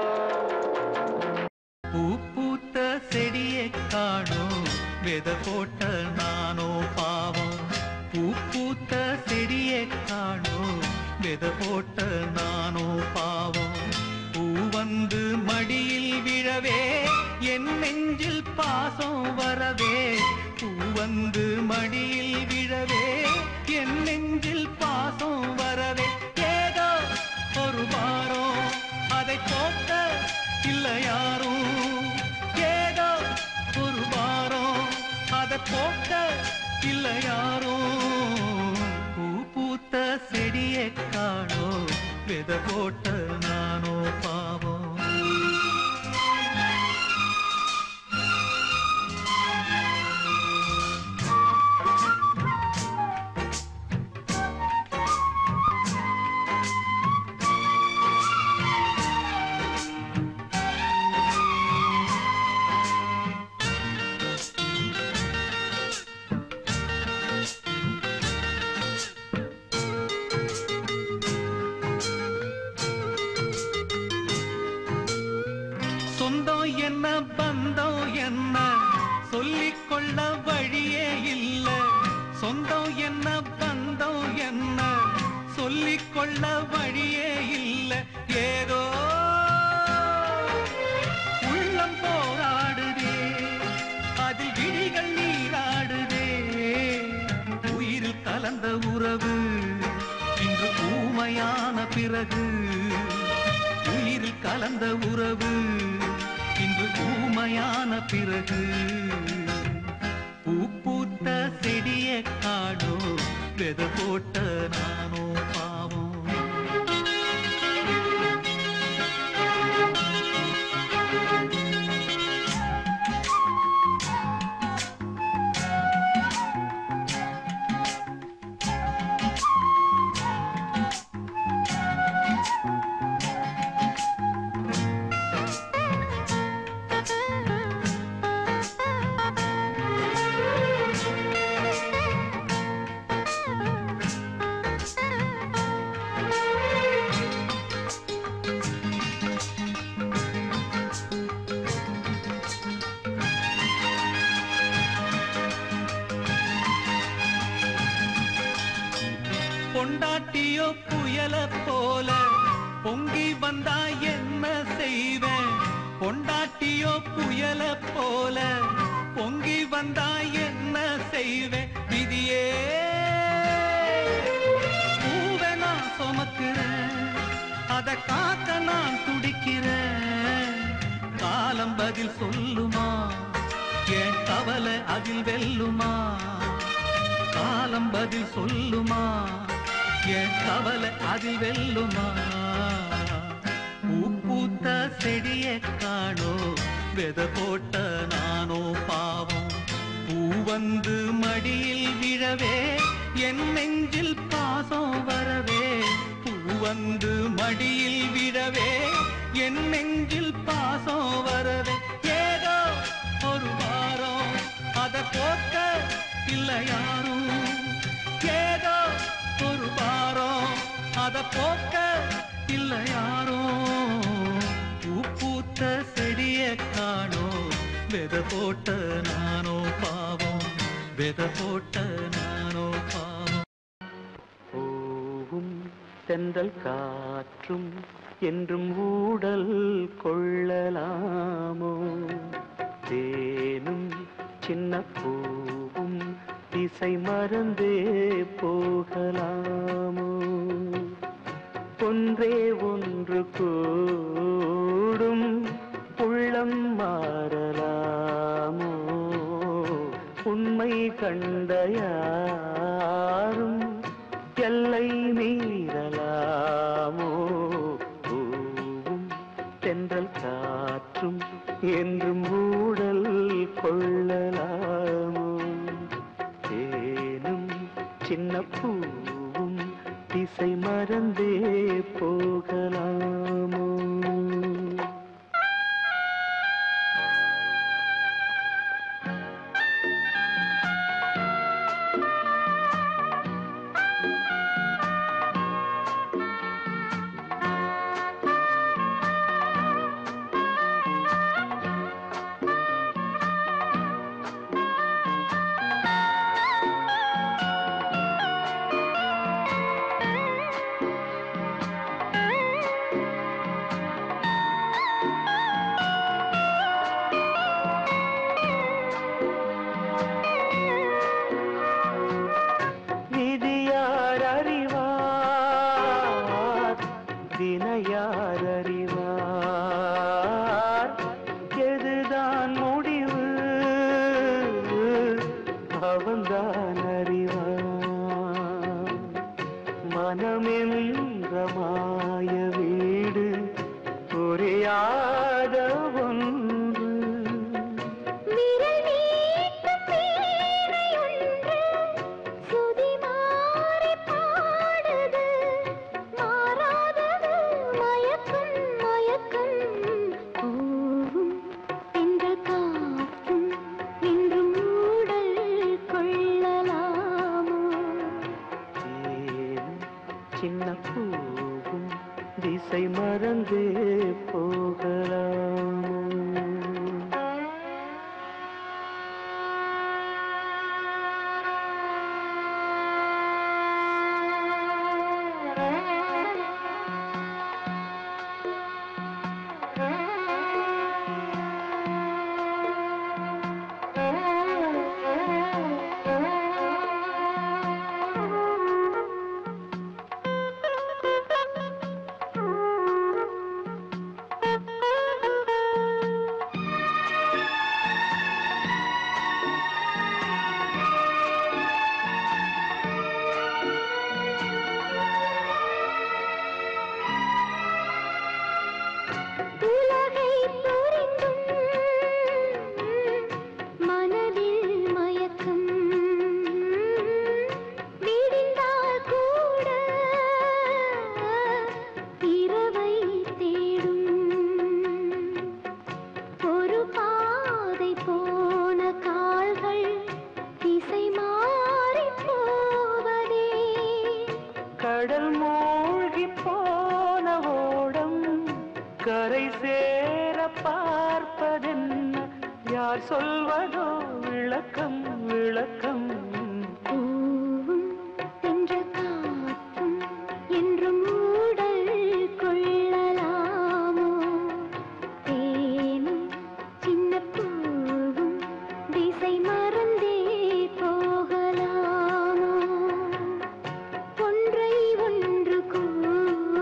Speaker 4: பூ பூத்த செடியை காணோம் வித போட்ட நானோ பாவம் பூ பூத்த செடியை காணோம் வித போட்ட நானோ பாவம் பூ வந்து மடியில் விழவே என் நெஞ்சில் பாசம் வரவே பூ வந்து மடியில் விழவே என் நெஞ்சில் பாசம் வரவே ஏதோ ஒரு வாரம் அதை போக்க இல்ல யாரும் ஏதோ ஒரு வாரம் அதை போக்க இல்ல யாரும் பூ பூத்த செடியை காணோ வித போட்ட நானோ பாவம் சொந்தம் என்ன பந்தம் என்ன சொல்லிக் கொள்ள வழியே இல்ல சொந்தம் என்ன பந்தம் என்ன சொல்லிக் கொள்ள வழியே இல்ல ஏதோ உள்ளம் போராடுதே அதில் விழிகள் நீராடுதே உயிரில் உயிரில் கலந்த உறவு இன்று ஊமையான பிறகு உயிரில் கலந்த உறவு இன்று ஊமையான பிறகு பூ பூத்த செடியை காணோ வெத போட்ட நானோ பாவம் பொண்டாட்டியோ புயல போல பொங்கி வந்தா என்ன செய்வேன் பொண்டாட்டியோ புயல போல பொங்கி வந்தா என்ன செய்வேன் விதியே பூவை நான் சுமக்கிறேன் அத காக்க நான் துடிக்கிறேன் காலம் பதில் சொல்லுமா என் கவலை அதில் வெல்லுமா காலம் பதில் சொல்லுமா என் கவலை அதில் வெல்லுமா பூ பூத்த செடியை காணோ வெத போட்ட நானோ பாவம் பூ வந்து மடியில் விழவே என் நெஞ்சில் பாசம் வரவே பூ வந்து மடியில் விழவே என் நெஞ்சில் பாசம் வரவே ஏதோ ஒரு வாரம் அத போக்க இல்ல யாரும் ஏதோ ஒரு வாரம் அத போக்க இல்ல யாரும் பூ பூத்த செடிய காணோ வெத போட்ட நானோ பாவம் வெத போட்ட நானோ பாவம்
Speaker 1: போகும் தென்றல் காற்றும் என்றும் ஊடல் கொள்ளலாமோ தேனும் சின்ன பூவும் திசை மறந்தே போகலாமோ ஒன்றே ஒன்று கூடும் உள்ளம் மாறலாமோ உண்மை கண்ட யாரும் எல்லை மீறலாமோ பூவும் தென்றல் காற்றும் என்றும் ஊடல் கொள்ளலாமோ தேனும் சின்ன பூவும் திசை மறந்தே போகலாமோ விதியார் அறிவார் வினையார் அறிவார் எதுதான் முடிவு அவன்தான் அறிவார் மனமென்ற மாய வீடு புரியாத ஒன்று
Speaker 2: விரல் நீட்டும் வீணை ஒன்று சுதி மாறி பாடுது மாறாதது மயக்கம் மயக்கம் பூவும் என்ற காற்றும் என்றும் ஊடல் கொள்ளலாமோ
Speaker 1: தேனும் சின்ன பூவும் திசை மறந்தே போகலாமோ
Speaker 2: ஆ
Speaker 1: கடல் மூழ்கி போன ஓடம் கரை சேர பார்ப்பதென்ன யார் சொல்வதோ விளக்கம் விளக்கம்
Speaker 2: பூவும் சென்ற காற்றும் என்றும் மூடல் கொள்ளலாமோ தேனும் சின்ன பூவும் திசை மறந்தே போகலாமோ ஒன்றை ஒன்று கூடும்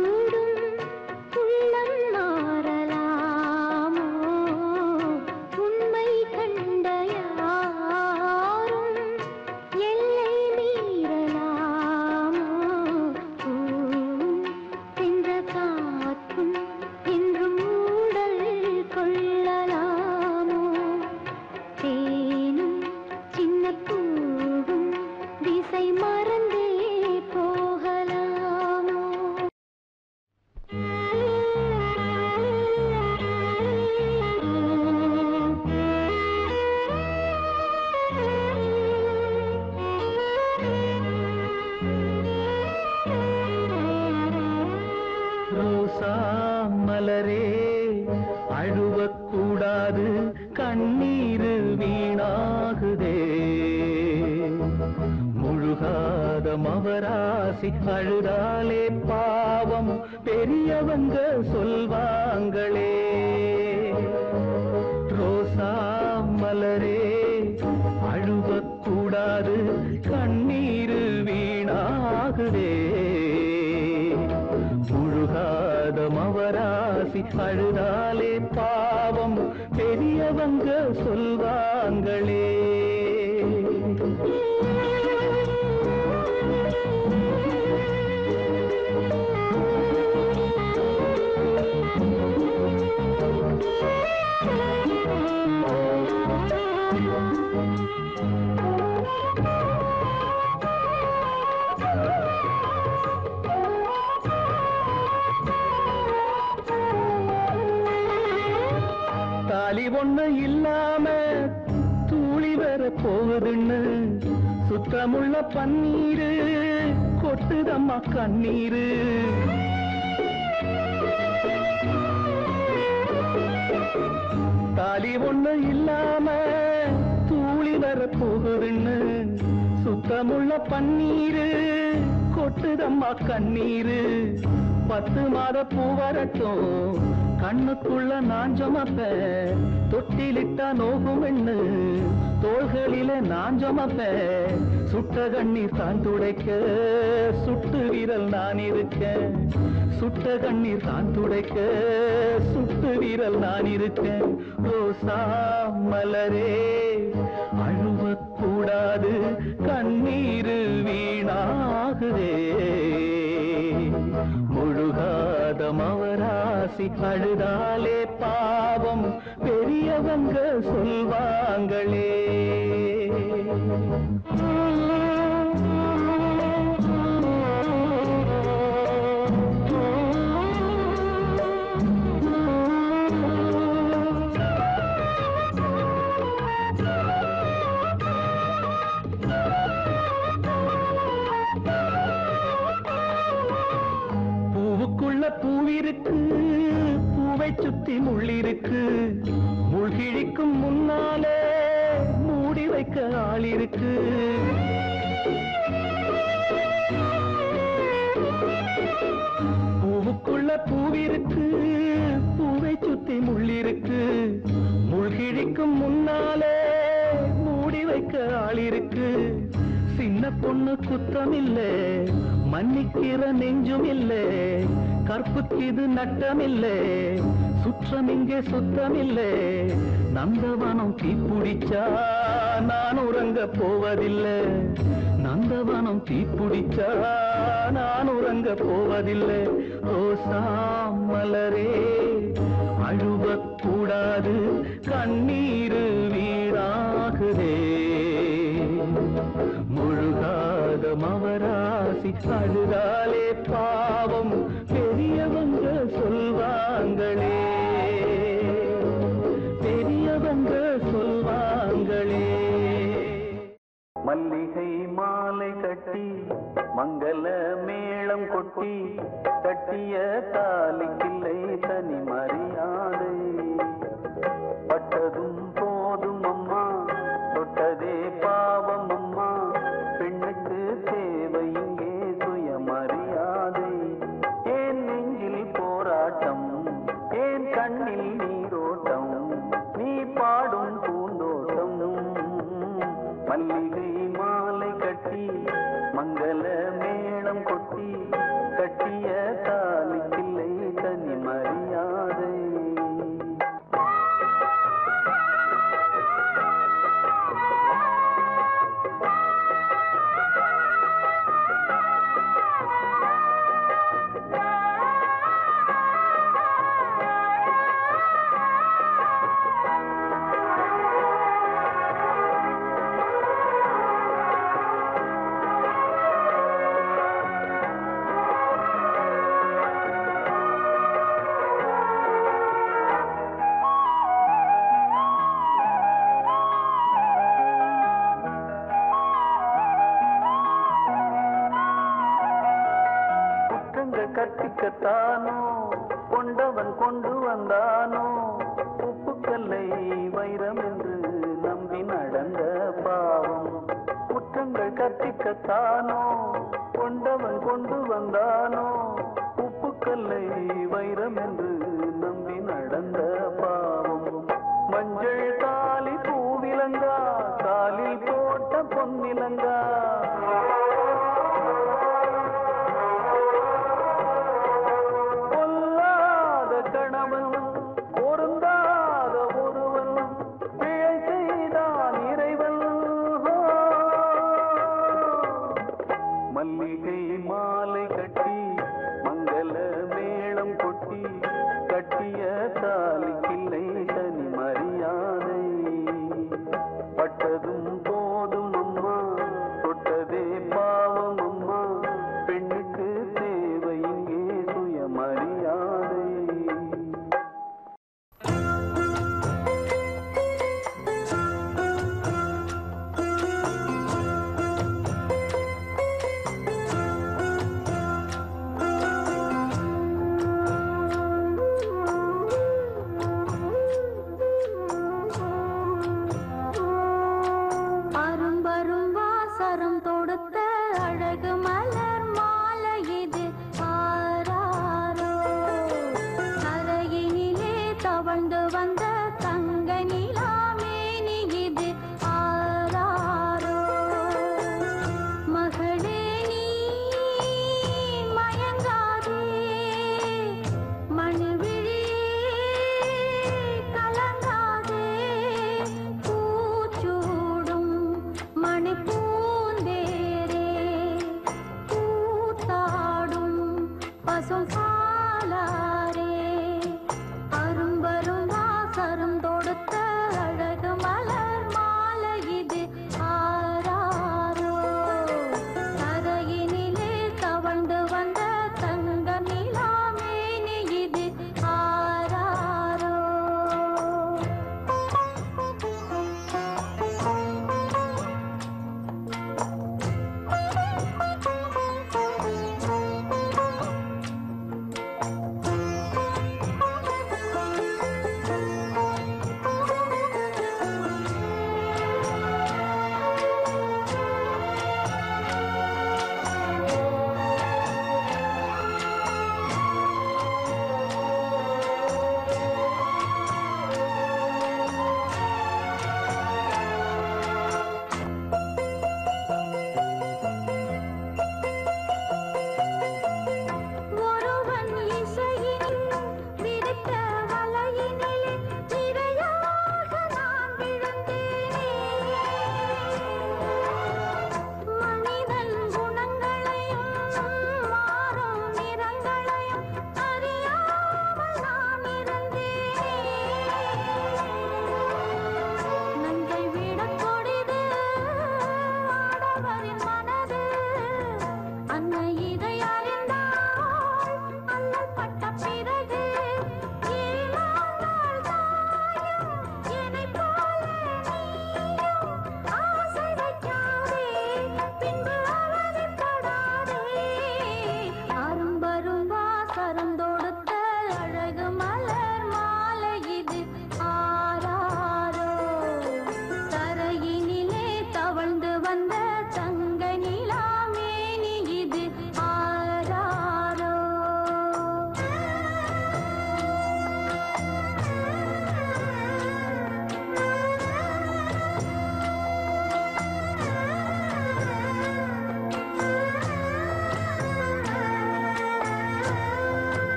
Speaker 2: உள்ளம் மாறலாமோ உண்மை கண்ட யாரும் எல்லை மீறலாமோ பூவும் சென்ற காற்றும் என்றும் மூடல் கொள்ளலாமோ தேனும் சின்ன பூவும் திசை மறந்தே போகலாமோ
Speaker 1: ரோசா மலரே அழுவக்கூடாது கண்ணீர் வீணாகுதே முழுகாத மவராசி அழுதாலே பாவம் பெரியவங்க சொல்வாங்களே ரோசா மலரே அழுவக்கூடாது கண்ணீர் வீணாகுதே முழுகாத மவராசி அழுதாலே பாவம் பெரியவங்க சொல்வாங்களே தாலி ஒண்ணு இல்லாம தூளி வர போகுதுன்னு சுத்தமுள்ள பன்னீரு கொட்டுதம்மா கண்ணீரு தாலி ஒண்ணு இல்லாம தூளி வர போகுதுன்னு சுத்தமுள்ள பன்னீரு கொட்டுதம்மா கண்ணீரு பத்து மாத பூ வரட்டும் கண்ணுக்குள்ள நான் ஜமப்ப தொட்டிலிட்டா நோகும் எண்ணு தோள்களில நான் ஜமப்ப சுட்ட கண்ணீர் தான் துடைக்க சுட்டு விரல் நான் இருக்க சுட்ட கண்ணீர் தான் துடைக்க சுட்டு விரல் நான் இருக்கேன் ரோசா மலரே அழுவக்கூடாது கண்ணீர் வீணாகுதே முழுகாத மவராசி அழுதாலே பாவம் பெரியவங்க சொல்வாங்களே பூவுக்குள்ள பூவிருக்கு பூவை சுத்தி முள்ளிருக்கு முள்கிழிக்கும் முன்னாலே மூடி வைக்க ஆள் இருக்கு பூவுக்குள்ள பூவிருக்கு பூவை சுத்தி முள்ளிருக்கு முள்கிழிக்கும் முன்னாலே மூடி வைக்க ஆள் இருக்கு சின்ன பொண்ணு குத்தம் இல்ல மன்னிக்கிற நெஞ்சும் இல்ல கற்புக்கு இது நட்டம் இல்ல சுற்றம் இங்கே சுத்தம் இல்ல நந்தவனம் தீப்புடிச்சா நான் உறங்க போவதில்லை நந்தவனம் தீப்புடிச்சா நான் உறங்க போவதில்லை ரோசா மலரே அழுவக்கூடாது கண்ணீர் வீணாகுதே முழுகாத மவராசி அழுதாலே பாவம் பெரியவங்க சொல்வாங்களே பெரியவங்க சொல்வாங்களே
Speaker 5: மல்லிகை மாலை கட்டி மங்கள மேளம் கொட்டி கட்டிய தாலிக்கில்லை தனி மரியாதை பட்டதும் போதும் அம்மா தொட்டதே பாவம் அம்மா பெண்ணுக்கு தேவை இங்கே சுயமரியாதை ஏன் நெஞ்சில் போராட்டம் ஏன் கண்ணில் நீரோட்டம் நீ பாடும் பூந்தோட்டம் மல்லிகை மாலை கட்டி மங்கள மேளம் கொட்டி கட்டிய தாலிக்கில்லை தனி மரியாதை குற்றங்கள் கற்பிக்கத்தானோ கொண்டவன் கொண்டு வந்தானோ உப்புக்கல்லை வைரம் என்று நம்பி நடந்த பாவம் குற்றங்கள் கற்பிக்கத்தானோ கொண்டவன் கொண்டு வந்தானோ உப்புக்கல்லை வைரம் என்று நம்பி நடந்த பாவம் மஞ்சள் தாலி பூவிலங்கா காலில் போட்ட பொன்னிலங்கா பொல்லாத கணவன் பொருந்தாத ஒருவன் பிழை செய்தான் இறைவன் மல்லிகை மாலை கட்டி மங்கள மேளம் கொட்டி கட்டிய தாலிக்கில்லை தனி மரியாதை பட்டதும் போதும் அம்மா தொட்டதே பாவம் அம்மா பெண்ணுக்கு தேவை இங்கே சுயமரியாதை
Speaker 2: அரும்பரும் வாசரம் தொடுத்த அழகு மலர் மாலை இது ஆராரோ கரையினிலே தவழ்ந்து வந்த தங்க நிலாமேனி இது ஆராரோ மகளே நீ மயங்காதே மணிவிழி கலங்காதே பூச்சூடும் மணிப்பூந்தேரே கூத்தாடும் பசும் பாலாரே அரும்பரும் வாசரும் தொடுத்த அழகு மலர் மாலை இது ஆராரோ கரையினிலே தவழ்ந்து வந்த தங்க நிலாமேனி இது ஆராரோ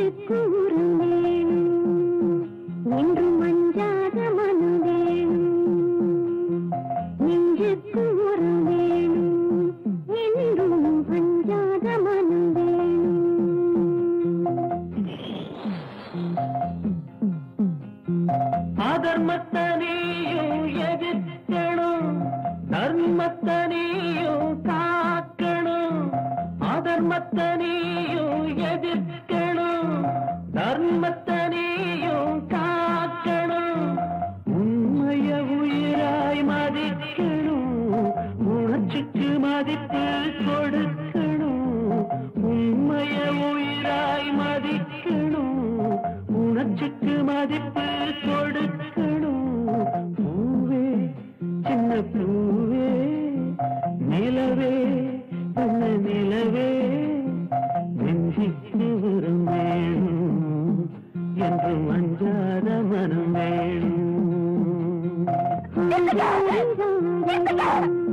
Speaker 2: நெஞ்சுக்கு உரம் வேணும் என்றும் அஞ்சாத மனம் வேணும் நெஞ்சுக்கு உரம் வேணும் என்றும் அஞ்சாத மனம் வேணும்
Speaker 1: அதர்மத்தனையும் எதிர்க்கணும் தர்மத்தனையும் காக்கணும் அதர்மத்தனையும் எதிர்க்கணும் தர்மத்தனையும் காக்கணும் உண்மைய உயிராய் மதிக்கணும் உணர்ச்சிக்கு மதிப்பு கொடுக்கணும் உண்மைய உயிராய் மதிக்கணும் உணர்ச்சிக்கு மதிப்பு கொடுக்கணும் பூவே சின்ன பூவே நிலவே நல்ல நிலவே நெஞ்சிக்கு வரும் வேணும் என்றும் அஞ்சாத மனம் வேணும்
Speaker 2: ஆ